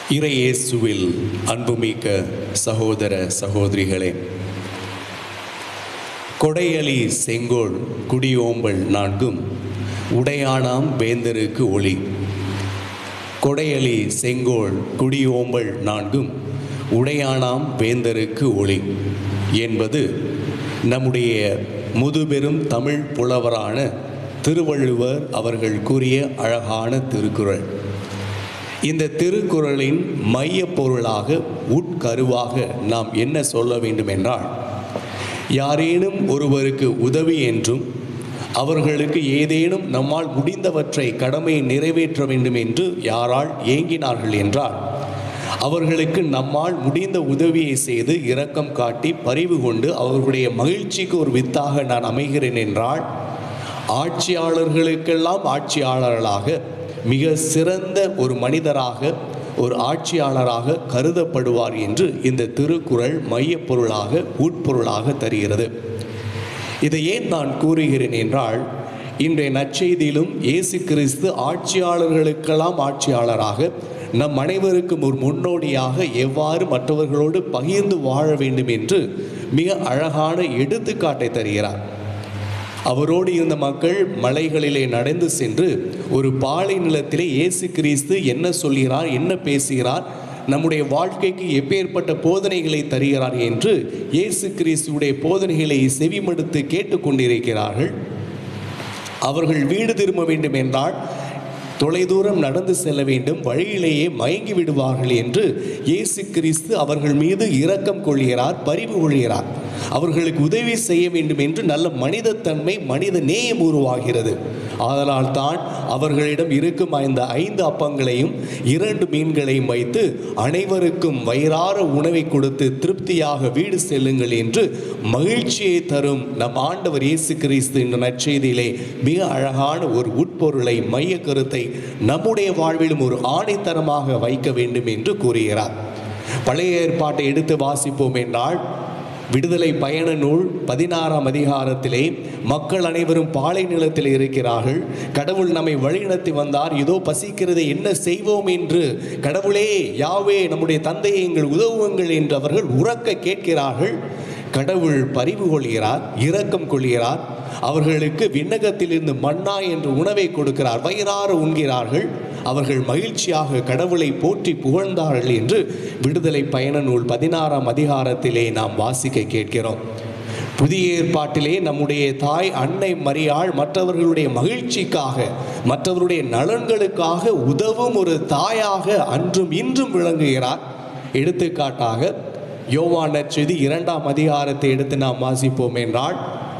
இறையேசுவில் அன்புமிக்க சகோதர சகோதரிகளே கொடையலி செங்கோல் குடியோம்பல் நான்கும் உடையானாம் வேந்தருக்கு ஒளி கொடையலி செங்கோல் குடியோம்பல் நான்கும் உடையானாம் வேந்தருக்கு ஒளி என்பது நம்முடைய முதுபெரும் தமிழ் புலவரான திருவள்ளுவர் அவர்கள் கூறிய அழகான திருக்குறள் இந்த திருக்குறளின் மைய பொருளாக உட்கருவாக நாம் என்ன சொல்ல வேண்டும் என்றால் யாரேனும் ஒருவருக்கு உதவி என்றும் அவர்களுக்கு ஏதேனும் நம்மால் முடிந்தவற்றை கடமையை நிறைவேற்ற வேண்டும் என்று யாரால் ஏங்கினார்கள் என்றால் அவர்களுக்கு நம்மால் முடிந்த உதவியை செய்து இரக்கம் காட்டி பரிவு கொண்டு அவர்களுடைய மகிழ்ச்சிக்கு ஒரு வித்தாக நான் அமைகிறேன் என்றால் ஆட்சியாளர்களுக்கெல்லாம் ஆட்சியாளர்களாக மிக சிறந்த ஒரு மனிதராக ஒரு ஆட்சியாளராக கருதப்படுவார் என்று இந்த திருக்குறள் மையப் பொருளாக உட்பொருளாக தருகிறது இதை ஏன் நான் கூறுகிறேன் என்றால் இன்றைய நற்செய்தியிலும் இயேசு கிறிஸ்து ஆட்சியாளர்களுக்கெல்லாம் ஆட்சியாளராக நம் அனைவருக்கும் ஒரு முன்னோடியாக எவ்வாறு மற்றவர்களோடு பகிர்ந்து வாழ வேண்டும் என்று மிக அழகான எடுத்துக்காட்டை தருகிறார் அவரோடு இருந்த மக்கள் மலைகளிலே நடந்து சென்று ஒரு பாலை நிலத்திலே இயேசு கிறிஸ்து என்ன சொல்கிறார் என்ன பேசுகிறார் நம்முடைய வாழ்க்கைக்கு எப்பேற்பட்ட போதனைகளை தருகிறார் என்று இயேசு கிறிஸ்துவுடைய போதனைகளை செவிமடுத்து கேட்டுக்கொண்டிருக்கிறார்கள் அவர்கள் வீடு திரும்ப வேண்டும் என்றால் தொலைதூரம் நடந்து செல்ல வேண்டும் வழியிலேயே மயங்கி விடுவார்கள் என்று இயேசு கிறிஸ்து அவர்கள் மீது இரக்கம் கொள்கிறார் பரிவு கொள்கிறார் அவர்களுக்கு உதவி செய்ய வேண்டும் என்று நல்ல மனிதத்தன்மை மனித நேயம் உருவாகிறது ஆதலால் தான் அவர்களிடம் இருக்கும் இந்த ஐந்து அப்பங்களையும் இரண்டு மீன்களையும் வைத்து அனைவருக்கும் வயிறார உணவை கொடுத்து திருப்தியாக வீடு செல்லுங்கள் என்று மகிழ்ச்சியை தரும் நம் ஆண்டவர் இயேசு கிறிஸ்து இந்த நற்செய்தியிலே மிக அழகான ஒரு உட்பொருளை மைய கருத்தை நம்முடைய வாழ்விலும் ஒரு ஆணைத்தரமாக வைக்க வேண்டும் என்று கூறுகிறார் பழைய ஏற்பாட்டை எடுத்து வாசிப்போம் என்றால் விடுதலை பயண நூல் பதினாறாம் அதிகாரத்திலே மக்கள் அனைவரும் பாலை நிலத்தில் இருக்கிறார்கள் கடவுள் நம்மை வழிநடத்தி வந்தார் இதோ பசிக்கிறது என்ன செய்வோம் என்று கடவுளே யாவே நம்முடைய தந்தையை எங்கள் உதவுங்கள் என்று அவர்கள் உறக்க கேட்கிறார்கள் கடவுள் பரிவு கொள்கிறார் இரக்கம் கொள்கிறார் அவர்களுக்கு விண்ணகத்திலிருந்து மன்னா என்று உணவை கொடுக்கிறார் வயிறார உண்கிறார்கள் அவர்கள் மகிழ்ச்சியாக கடவுளை போற்றி புகழ்ந்தார்கள் என்று விடுதலை பயண நூல் பதினாறாம் அதிகாரத்திலே நாம் வாசிக்க கேட்கிறோம் புதிய ஏற்பாட்டிலே நம்முடைய தாய் அன்னை மரியாள் மற்றவர்களுடைய மகிழ்ச்சிக்காக மற்றவருடைய நலன்களுக்காக உதவும் ஒரு தாயாக அன்றும் இன்றும் விளங்குகிறார் எடுத்துக்காட்டாக யோவான் நற்செய்தி இரண்டாம் அதிகாரத்தை எடுத்து நாம் வாசிப்போம் என்றால்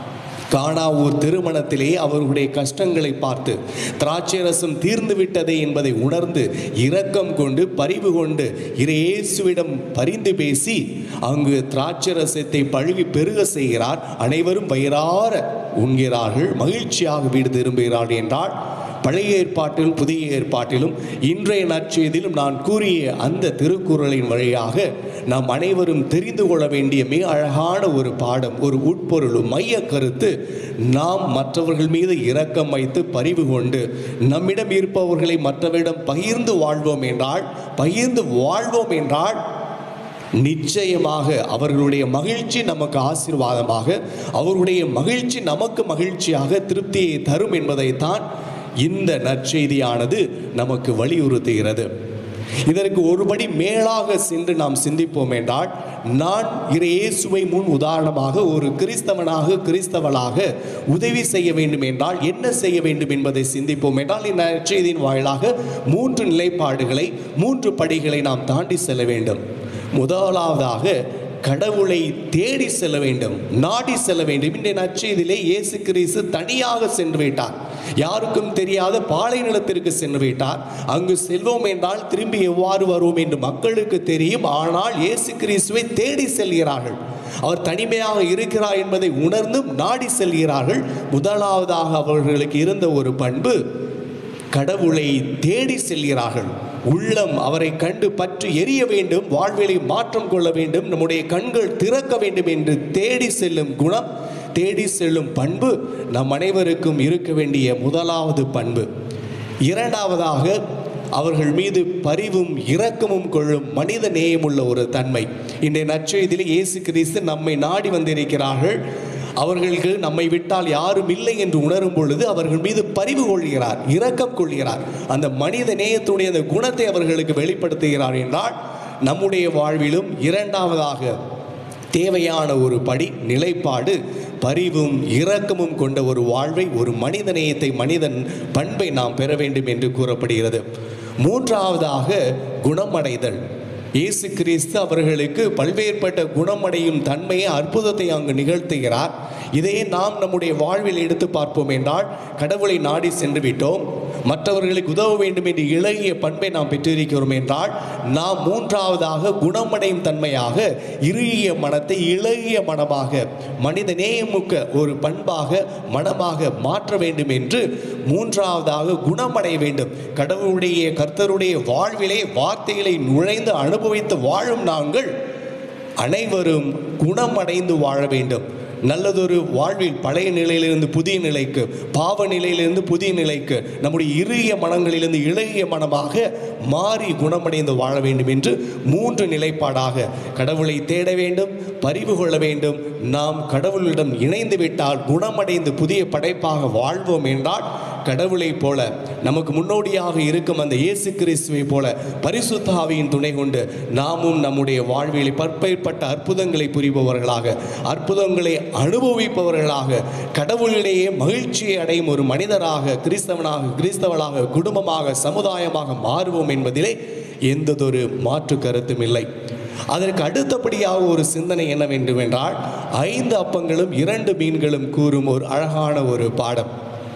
காணாவூர் திருமணத்திலே அவர்களுடைய கஷ்டங்களை பார்த்து திராட்சை ரசம் தீர்ந்து விட்டதே என்பதை உணர்ந்து இரக்கம் கொண்டு பரிவு கொண்டு இயேசுவிடம் பரிந்து பேசி அங்கு திராட்சை ரசத்தை பழுகி பெருக செய்கிறார் அனைவரும் வயிறார உண்கிறார்கள் மகிழ்ச்சியாக வீடு திரும்புகிறார்கள் என்றால் பழைய ஏற்பாட்டிலும் புதிய ஏற்பாட்டிலும் இன்றைய நற்செய்தியிலும் நான் கூறிய அந்த திருக்குறளின் வழியாக நாம் அனைவரும் தெரிந்து கொள்ள வேண்டிய மிக அழகான ஒரு பாடம் ஒரு உட்பொருள் மைய கருத்து நாம் மற்றவர்கள் மீது இரக்கம் வைத்து பரிவு கொண்டு நம்மிடம் இருப்பவர்களை மற்றவரிடம் பகிர்ந்து வாழ்வோம் என்றால் பகிர்ந்து வாழ்வோம் என்றால் நிச்சயமாக அவர்களுடைய மகிழ்ச்சி நமக்கு ஆசீர்வாதமாக அவர்களுடைய மகிழ்ச்சி நமக்கு மகிழ்ச்சியாக திருப்தியை தரும் என்பதைத்தான் இந்த நற்செய்தியானது நமக்கு வலியுறுத்துகிறது இதற்கு ஒருபடி மேலாக சென்று நாம் சிந்திப்போம் என்றால் நான் இயேசுவை முன் உதாரணமாக ஒரு கிறிஸ்தவனாக கிறிஸ்தவளாக உதவி செய்ய வேண்டும் என்றால் என்ன செய்ய வேண்டும் என்பதை சிந்திப்போம் என்றால் இந்த நற்செய்தியின் வாயிலாக மூன்று நிலைப்பாடுகளை மூன்று படிகளை நாம் தாண்டி செல்ல வேண்டும் முதலாவதாக கடவுளை தேடி செல்ல வேண்டும் நாடி செல்ல வேண்டும் இன்றைய நற்செய்தியிலே இயேசு கிறிஸ்து தனியாக சென்று விட்டார் யாருக்கும் தெரியாத பாலை நிலத்திற்கு சென்று விட்டார் அங்கு செல்வோம் என்றால் திரும்பி எவ்வாறு வருவோம் என்று மக்களுக்கு தெரியும் ஆனால் இயேசு கிறிஸ்துவை தேடி செல்கிறார்கள் அவர் தனிமையாக இருக்கிறார் என்பதை உணர்ந்தும் நாடி செல்கிறார்கள் முதலாவதாக அவர்களுக்கு இருந்த ஒரு பண்பு கடவுளை தேடி செல்கிறார்கள் உள்ளம் அவரை கண்டு பற்றி எரிய வேண்டும் வாழ்விலை மாற்றம் கொள்ள வேண்டும் நம்முடைய கண்கள் திறக்க வேண்டும் என்று தேடி செல்லும் குணம் தேடி செல்லும் பண்பு நம் அனைவருக்கும் இருக்க வேண்டிய முதலாவது பண்பு இரண்டாவதாக அவர்கள் மீது பரிவும் இரக்கமும் கொள்ளும் மனித நேயமுள்ள ஒரு தன்மை இன்றைய நற்செய்தியிலே இயேசு கிறிஸ்து நம்மை நாடி வந்திருக்கிறார்கள் அவர்களுக்கு நம்மை விட்டால் யாரும் இல்லை என்று உணரும் பொழுது அவர்கள் மீது பரிவு கொள்கிறார் இரக்கம் கொள்கிறார் அந்த மனித நேயத்துடைய அந்த குணத்தை அவர்களுக்கு வெளிப்படுத்துகிறார் என்றால் நம்முடைய வாழ்விலும் இரண்டாவதாக தேவையான ஒரு படி நிலைப்பாடு பரிவும் இரக்கமும் கொண்ட ஒரு வாழ்வை ஒரு மனித நேயத்தை மனிதன் பண்பை நாம் பெற வேண்டும் என்று கூறப்படுகிறது மூன்றாவதாக குணமடைதல் இயேசு கிறிஸ்து அவர்களுக்கு பல்வேறுபட்ட குணமடையும் தன்மையை அற்புதத்தை அங்கு நிகழ்த்துகிறார் இதையே நாம் நம்முடைய வாழ்வில் எடுத்து பார்ப்போம் என்றால் கடவுளை நாடி சென்று விட்டோம் மற்றவர்களுக்கு உதவ வேண்டும் என்று இளகிய பண்பை நாம் பெற்றிருக்கிறோம் என்றால் நாம் மூன்றாவதாக குணமடையும் தன்மையாக இறுகிய மனத்தை இளகிய மனமாக மனித நேயமுக்க ஒரு பண்பாக மனமாக மாற்ற வேண்டும் என்று மூன்றாவதாக குணமடைய வேண்டும் கடவுளுடைய கர்த்தருடைய வாழ்விலே வார்த்தைகளை நுழைந்து அனுபவித்து வாழும் நாங்கள் அனைவரும் குணமடைந்து வாழ வேண்டும் நல்லதொரு வாழ்வில் பழைய நிலையிலிருந்து புதிய நிலைக்கு பாவ நிலையிலிருந்து புதிய நிலைக்கு நம்முடைய இறுகிய மனங்களிலிருந்து இளகிய மனமாக மாறி குணமடைந்து வாழ வேண்டும் என்று மூன்று நிலைப்பாடாக கடவுளை தேட வேண்டும் பரிவு கொள்ள வேண்டும் நாம் கடவுளிடம் இணைந்து விட்டால் குணமடைந்து புதிய படைப்பாக வாழ்வோம் என்றால் கடவுளைப் போல நமக்கு முன்னோடியாக இருக்கும் அந்த இயேசு கிறிஸ்துவை போல பரிசுத்த ஆவியின் துணை கொண்டு நாமும் நம்முடைய வாழ்வில் பற்பேற்பட்ட அற்புதங்களை புரிபவர்களாக அற்புதங்களை அனுபவிப்பவர்களாக கடவுளிடையே மகிழ்ச்சியை அடையும் ஒரு மனிதராக கிறிஸ்தவனாக கிறிஸ்தவனாக குடும்பமாக சமுதாயமாக மாறுவோம் என்பதிலே எந்ததொரு மாற்று கருத்தும் இல்லை அதற்கு அடுத்தபடியாக ஒரு சிந்தனை என்ன வேண்டும் என்றால் ஐந்து அப்பங்களும் இரண்டு மீன்களும் கூறும் ஒரு அழகான ஒரு பாடம்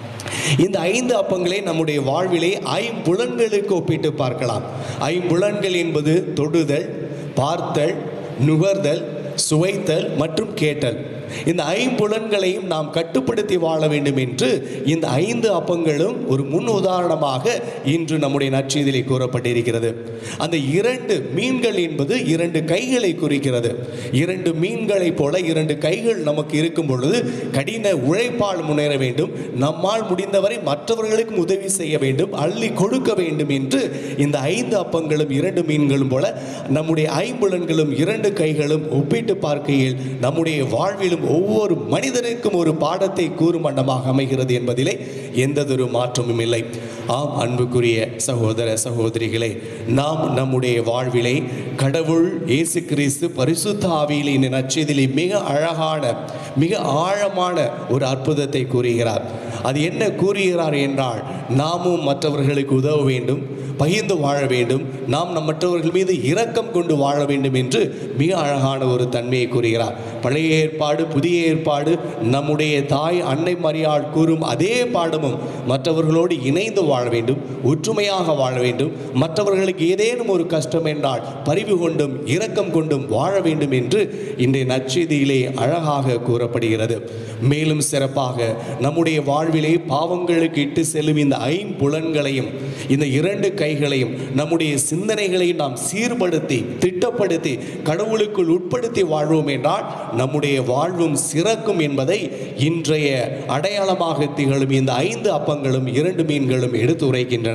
இந்த ஐந்து அப்பங்களை நம்முடைய வாழ்விலே ஐம்புலன்களுக்கு ஒப்பிட்டு பார்க்கலாம் ஐம்புலன்கள் என்பது தொடுதல் பார்த்தல் நுகர்தல் சுவைத்தல் மற்றும் கேட்டல் இந்த ஐம்புலன்களையும் நாம் கட்டுப்படுத்தி வாழ வேண்டும் என்று இந்த ஐந்து அப்பங்களும் ஒரு முன் உதாரணமாக இன்று நம்முடைய நற்செய்தியிலே கூறப்பட்டிருக்கிறது அந்த இரண்டு மீன்கள் என்பது இரண்டு கைகளை குறிக்கிறது இரண்டு மீன்களைப் போல இரண்டு கைகள் நமக்கு இருக்கும் பொழுது கடின உழைப்பால் முன்னேற வேண்டும் நம்மால் முடிந்தவரை மற்றவர்களுக்கும் உதவி செய்ய வேண்டும் அள்ளி கொடுக்க வேண்டும் என்று இந்த ஐந்து அப்பங்களும் இரண்டு மீன்களும் போல நம்முடைய ஐம்புலன்களும் இரண்டு கைகளும் ஒப்பிட்டு பார்க்கையில் நம்முடைய வாழ்விலும் ஒவ்வொரு மனிதனுக்கும் ஒரு பாடத்தை கூறும் வண்ணமாக அமைகிறது என்பதிலே எந்ததொரு மாற்றமும் இல்லை ஆம் அன்புக்குரிய சகோதர சகோதரிகளே நாம் நம்முடைய வாழ்விலே கடவுள் இயேசு கிறிஸ்து பரிசுத்த ஆவியிலே இந்த நச்சதிலே மிக அழகான மிக ஆழமான ஒரு அற்புதத்தை கூறுகிறார் அது என்ன கூறுகிறார் என்றால் நாமும் மற்றவர்களுக்கு உதவ வேண்டும் பகிர்ந்து வாழ வேண்டும் நாம் நம் மற்றவர்கள் மீது இரக்கம் கொண்டு வாழ வேண்டும் என்று மிக அழகான ஒரு தன்மையை கூறுகிறார் பழைய ஏற்பாடு புதிய ஏற்பாடு நம்முடைய தாய் அன்னை மரியாள் கூறும் அதே பாடமும் மற்றவர்களோடு இணைந்து வாழ வேண்டும் ஒற்றுமையாக வாழ வேண்டும் மற்றவர்களுக்கு ஏதேனும் ஒரு கஷ்டம் என்றால் பரிவு கொண்டும் இரக்கம் கொண்டும் வாழ வேண்டும் என்று இன்றைய நற்செய்தியிலே அழகாக கூறப்படுகிறது மேலும் சிறப்பாக நம்முடைய வாழ்விலே பாவங்களுக்கு இட்டு செல்லும் இந்த ஐம்புலன்களையும் இந்த இரண்டு கைகளையும் நம்முடைய சிந்தனைகளையும் நாம் சீர்படுத்தி திட்டப்படுத்தி கடவுளுக்குள் உட்படுத்தி வாழ்வோம் என்றால் நம்முடைய வாழ்வும் சிறக்கும் என்பதை இன்றைய அடையாளமாக திகழும் இந்த ஐந்து அப்பங்களும் இரண்டு மீன்களும் எடுத்து உரைக்கின்றன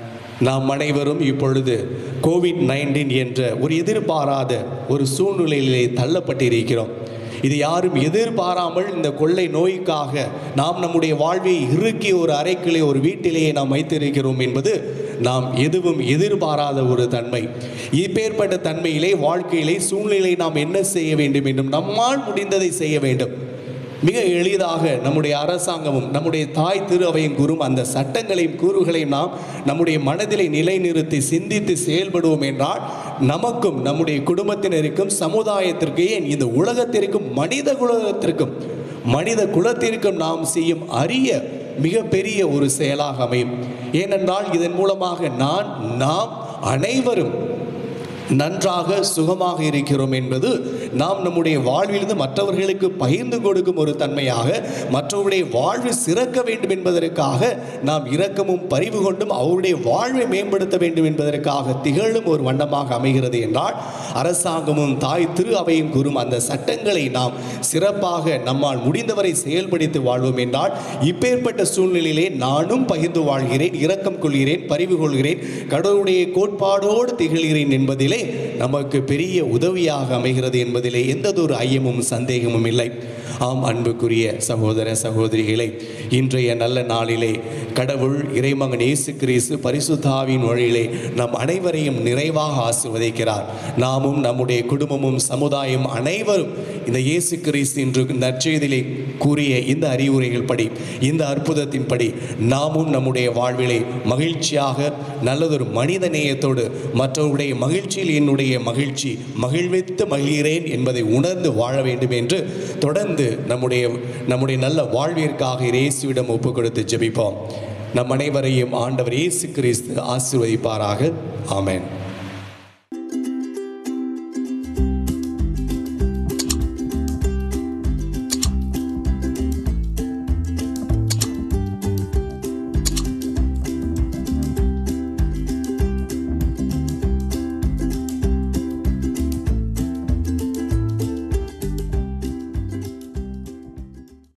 நாம் அனைவரும் இப்பொழுது கோவிட் நைன்டீன் என்ற ஒரு எதிர்பாராத ஒரு சூழ்நிலையிலே தள்ளப்பட்டிருக்கிறோம் இது யாரும் எதிர்பாராமல் இந்த கொள்ளை நோய்க்காக நாம் நம்முடைய வாழ்வை இறுக்கி ஒரு அறைக்கிலே ஒரு வீட்டிலேயே நாம் வைத்திருக்கிறோம் என்பது நாம் எதுவும் எதிர்பாராத ஒரு தன்மை இப்பேற்பட்ட தன்மையிலே வாழ்க்கையிலே சூழ்நிலை நாம் என்ன செய்ய வேண்டும் என்றும் நம்மால் முடிந்ததை செய்ய வேண்டும் மிக எளிதாக நம்முடைய அரசாங்கமும் நம்முடைய தாய் திரு அவையும் கூறும் அந்த சட்டங்களையும் கூறுகளையும் நாம் நம்முடைய மனதிலே நிலைநிறுத்தி சிந்தித்து செயல்படுவோம் என்றால் நமக்கும் நம்முடைய குடும்பத்தினருக்கும் சமுதாயத்திற்கு ஏன் இந்த உலகத்திற்கும் மனித குலத்திற்கும் மனித குலத்திற்கும் நாம் செய்யும் அரிய மிகப்பெரிய ஒரு செயலாக அமையும் ஏனென்றால் இதன் மூலமாக நான் நாம் அனைவரும் நன்றாக சுகமாக இருக்கிறோம் என்பது நாம் நம்முடைய வாழ்விலிருந்து மற்றவர்களுக்கு பகிர்ந்து கொடுக்கும் ஒரு தன்மையாக மற்றவருடைய வாழ்வு சிறக்க வேண்டும் என்பதற்காக நாம் இரக்கமும் பரிவு கொண்டும் அவருடைய வாழ்வை மேம்படுத்த வேண்டும் என்பதற்காக திகழும் ஒரு வண்ணமாக அமைகிறது என்றால் அரசாங்கமும் தாய் திரு அவையும் கூறும் அந்த சட்டங்களை நாம் சிறப்பாக நம்மால் முடிந்தவரை செயல்படுத்தி வாழ்வோம் என்றால் இப்பேற்பட்ட சூழ்நிலையிலே நானும் பகிர்ந்து வாழ்கிறேன் இரக்கம் கொள்கிறேன் பரிவு கொள்கிறேன் கடவுளுடைய கோட்பாடோடு திகழ்கிறேன் என்பதிலே நமக்கு பெரிய உதவியாக அமைகிறது என்பதிலே எந்ததொரு ஐயமும் சந்தேகமும் இல்லை ஆம் அன்புக்குரிய சகோதர சகோதரிகளை இன்றைய நல்ல நாளிலே கடவுள் இறைமகன் இயேசு கிறிஸ்து பரிசுத்தாவின் வழியிலே நம் அனைவரையும் நிறைவாக ஆசிர்வதிக்கிறார் நாமும் நம்முடைய குடும்பமும் சமுதாயம் அனைவரும் இந்த இயேசு கிறிஸ்து என்று நற்செய்தியிலே கூறிய இந்த அறிவுரைகள் படி இந்த அற்புதத்தின் படி நாமும் நம்முடைய வாழ்விலே மகிழ்ச்சியாக நல்லதொரு மனித நேயத்தோடு மற்றவருடைய மகிழ்ச்சியில் என்னுடைய மகிழ்ச்சி மகிழ்வித்து மகிழ்கிறேன் என்பதை உணர்ந்து வாழ வேண்டும் என்று தொடர்ந்து நம்முடைய நம்முடைய நல்ல வாழ்விற்காக இயேசுவிடம் ஒப்பு கொடுத்து ஜெபிப்போம் நம் அனைவரையும் ஆண்டவர் இயேசு கிறிஸ்து ஆசீர்வதிப்பாராக ஆமென்